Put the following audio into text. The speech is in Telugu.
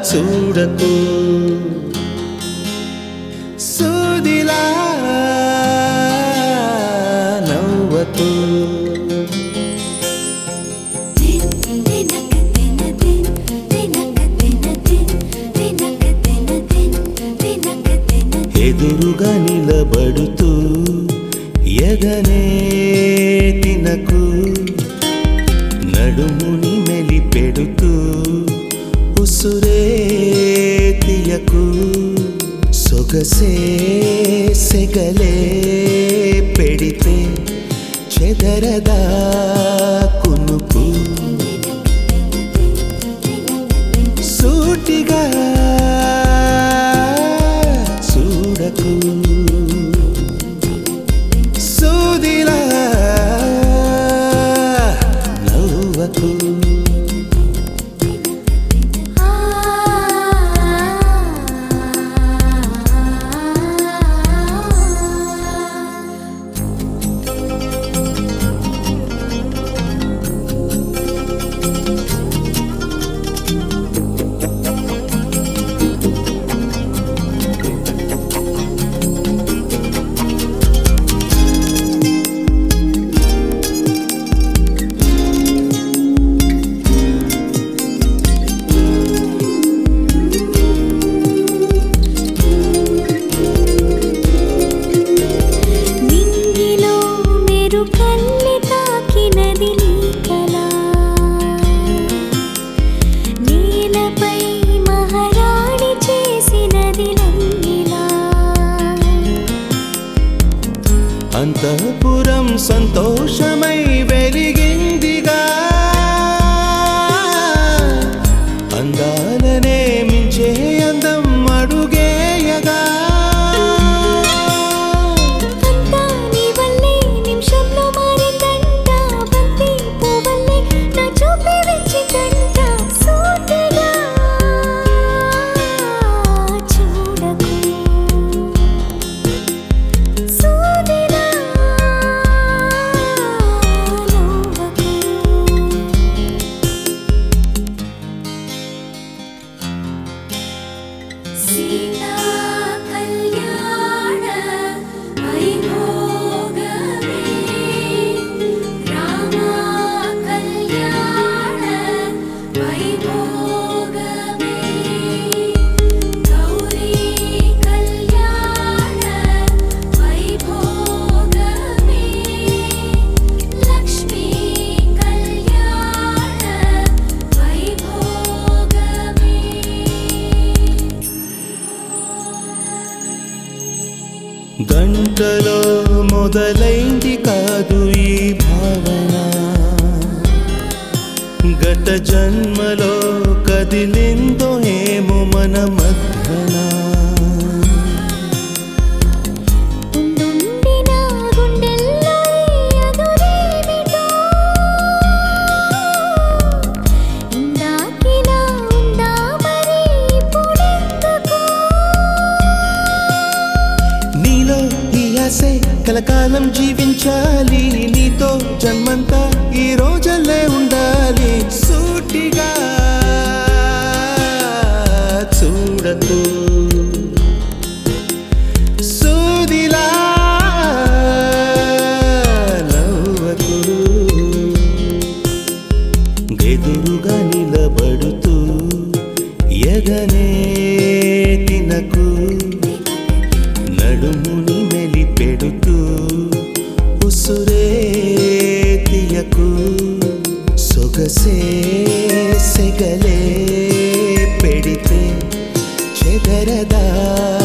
చూడకు సూదిలా నవ్వకు ఎదురుగా నిలబడుతూ ఎదనే తినకు నడుముని మెలిపెడుతూ ఉసురే తీయకు సొగసే సెగలే పెడితే చెదరదా కునుకు సూటిగా చూడకు సూదిలా నవ్వకు నింగిలో మెరుకల్లి తాకినది నీ కళ నేలపై మహారాణి చేసినది నన్నిలా అంతఃపురం సంతోషమై వెలిగిందిగా అందాలనే మించే అందం అడుగేయగా అంతా నీ వల్లే నిమిషంలో మారిందంట బంతి పువ్వల్లే నా చూపే వెచ్చిందంట సూటిగా చూడకు సూదిలా నవ్వకు సీతా కళ్యాణ వైభోగమే రామ కళ్యాణ వైభోగమే గౌరీ కళ్యాణ వైభోగమే లక్ష్మీ కళ్యాణ వైభోగమే గంటలో మొదలైంది కాదు ఈ భావన గత జన్మలో కదిలిందో ఏమో మన మధ్యన ఉండుండిన గుండెల్లో ఈ అదురేమిటో ఇందాకిలా ఉందా మరి ఇప్పుడెందుకు నీలో ఈ ఆశే కలకాలం జీవించాలి నీతో జన్మంతా ఈ రోజల్లే ఉండాలి సూటిగా చూడకు సూదిలా నవ్వకు ఎదురుగా నిలబడుతూ ఎగనే తినకు నడుముని మెలిపెడుతూ ఉసురే తీయకు సొగసే సెగలే పెడితే చెదరదా